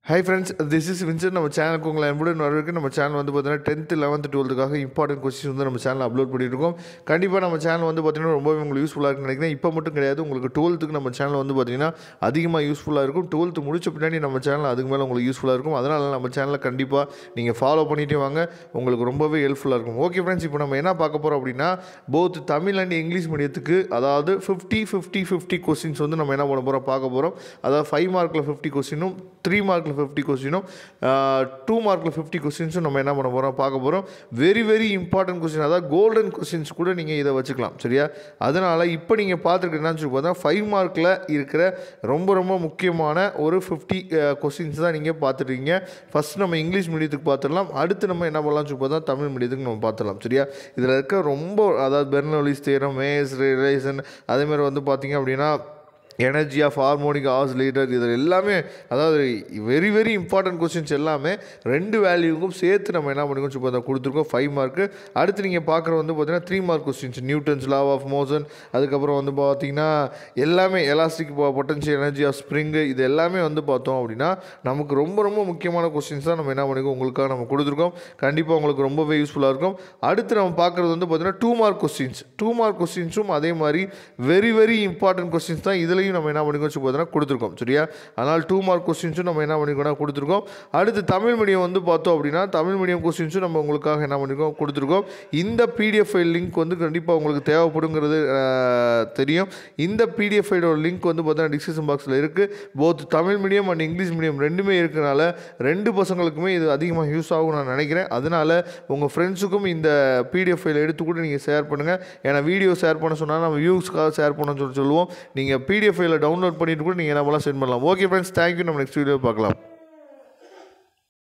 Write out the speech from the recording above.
high friends this is Winsor நம்ம சேனலுக்கு உங்களை அன்புடன் வரவேற்கு நம்ம சேனல் வந்து பார்த்தீங்கன்னா டென்த்து லெவன்த்து டுவெல்த்துக்காக இம்பார்ட்டன்ட் கொஸ்டின்ஸ் வந்து நம்ம சேனல் அப்லோட் பண்ணியிருக்கோம் கண்டிப்பாக நம்ம சேனல் வந்து பார்த்தீங்கன்னா ரொம்பவே உங்களுக்கு யூஸ்ஃபுல்லாக இருக்குன்னு நினைக்கிறேன் இப்போ மட்டும் கிடையாது உங்களுக்கு டுவெல்த்துக்கு நம்ம சேனல் வந்து பார்த்தீங்கன்னா அதிகமாக யூஸ்ஃபுல்லாக இருக்கும் டுவெல்த்து முடிச்ச பின்னாடி நம்ம சேனல் அதுக்கு மேலே உங்களுக்கு யூஸ்ஃபுல்லாக இருக்கும் அதனால் நம்ம சேனலை கண்டிப்பாக நீங்கள் ஃபாலோ பண்ணிகிட்டே வாங்க உங்களுக்கு ரொம்பவே ஹெல்ப்ஃபுல்லாக இருக்கும் ஓகே ஃப்ரெண்ட்ஸ் இப்போ நம்ம என்ன பார்க்க போகிறோம் அப்படின்னா போத் தமிழ் அண்ட் இங்கிலீஷ் மீடியத்துக்கு அதாவது ஃபிஃப்டி ஃபிஃப்டி ஃபிஃப்டி கொஸ்டின்ஸ் வந்து நம்ம என்ன பண்ண போகிறோம் பார்க்க போகிறோம் அதாவது ஃபைவ் மார்க்கில் ஃபிஃப்டி கொஸ்டினும் த்ரீ மார்க்கில் ஃபிஃப்டி கொஸ்டினும் டூ மார்க்கில் ஃபிஃப்டி கொஸ்டின்ஸும் நம்ம என்ன பண்ண போகிறோம் பார்க்க போகிறோம் வெரி வெரி இம்பார்ட்டன்ட் கொஸ்டின் அதாவது கோல்டன் கொஸ்டின்ஸ் கூட நீங்கள் இதை வச்சுக்கலாம் சரியா அதனால் இப்போ நீங்கள் பார்த்துருக்கு என்னன்னு சொல்லி பார்த்தா ஃபைவ் மார்க்கில் இருக்கிற ரொம்ப ரொம்ப முக்கியமான ஒரு ஃபிஃப்டி கொஸ்டின்ஸ் தான் நீங்கள் பார்த்துருக்கீங்க ஃபஸ்ட் நம்ம இங்கிலீஷ் மீடியத்துக்கு பார்த்துடலாம் அடுத்து நம்ம என்ன பண்ணலாம் சொல்லி பார்த்தா தமிழ் மீடியத்துக்கு நம்ம பார்த்துடலாம் சரியா இதில் இருக்க ரொம்ப அதாவது பெர்னோலிஸ் தேரம் மேஸ் ரிலேஷன் அதேமாதிரி வந்து பார்த்தீங்க அப்படின்னா energy of harmonic oscillator இதில் எல்லாமே அதாவது வெரி வெரி இம்பார்ட்டன்ட் கொஸ்டின்ஸ் எல்லாமே ரெண்டு வேல்யூக்கும் சேர்த்து நம்ம என்ன பண்ணிக்கோம் சொல்லி பார்த்தா கொடுத்துருக்கோம் ஃபைவ் மார்க்கு அடுத்து நீங்கள் பார்க்குற வந்து பார்த்தீங்கன்னா three mark questions Newton's law of motion அதுக்கப்புறம் வந்து பார்த்தீங்கன்னா எல்லாமே elastic potential energy of spring இது எல்லாமே வந்து பார்த்தோம் அப்படின்னா நமக்கு ரொம்ப ரொம்ப முக்கியமான கொஸ்டின்ஸ் தான் நம்ம என்ன பண்ணிக்கோம் உங்களுக்காக நம்ம கொடுத்துருக்கோம் கண்டிப்பாக உங்களுக்கு ரொம்பவே யூஸ்ஃபுல்லாக இருக்கும் அடுத்து நம்ம பார்க்குறது வந்து பார்த்தீங்கன்னா two mark questions two mark கொஸ்டின்ஸும் அதே மாதிரி வெரி வெரி இம்பார்ட்டன்ட் கொஸ்டின்ஸ் தான் இதுலேயும் நம்ம என்ன பண்ணிக்கோம் சொல்லி பார்த்தீங்கன்னா கொடுத்துருக்கோம் சரியா அதனால் டூ மார்க் கொஸ்டின்ஸும் நம்ம என்ன பண்ணிக்கோம் கொடுத்துருக்கோம் அடுத்து தமிழ் மீடியம் வந்து பார்த்தோம் அப்படின்னா தமிழ் மீடியம் கொஸ்டின்ஸும் நம்ம உங்களுக்காக என்ன பண்ணிக்கோம் கொடுத்துருக்கோம் இந்த பிடிஎஃப் ஃபைல் லிங்க் வந்து கண்டிப்பாக உங்களுக்கு தேவைப்படுங்கிறது அஹ், தெரியும் இந்த பிடிஎஃப் ஃபைலோட லிங்க் வந்து பார்த்தீங்கன்னா டிஸ்கிரிப்ஷன் பாக்ஸில் இருக்குது both Tamil medium and English medium ரெண்டுமே இருக்கனால ரெண்டு பசங்களுக்குமே இது அதிகமாக யூஸ் ஆகும் நான் நினைக்கிறேன் அதனால் உங்கள் ஃப்ரெண்ட்ஸுக்கும் இந்த பிடிஎஃப் ஃபைல் எடுத்து கூட நீங்கள் ஷேர் பண்ணுங்கள் ஏன்னா வீடியோ ஷேர் பண்ண சொன்னால் நம்ம வியூஸ்க்காக ஷேர் பண்ண சொல்லி சொல்லுவோம் நீங்கள் பிடிஎஃப் ஃபைலை டவுன்லோட் பண்ணிட்டு கூட நீங்கள் என்ன பண்ணலாம் சென்ட் பண்ணலாம் ஓகே ஃப்ரெண்ட்ஸ் தேங்க்யூ நம்ம நெக்ஸ்ட் வீடியோ பார்க்கலாம்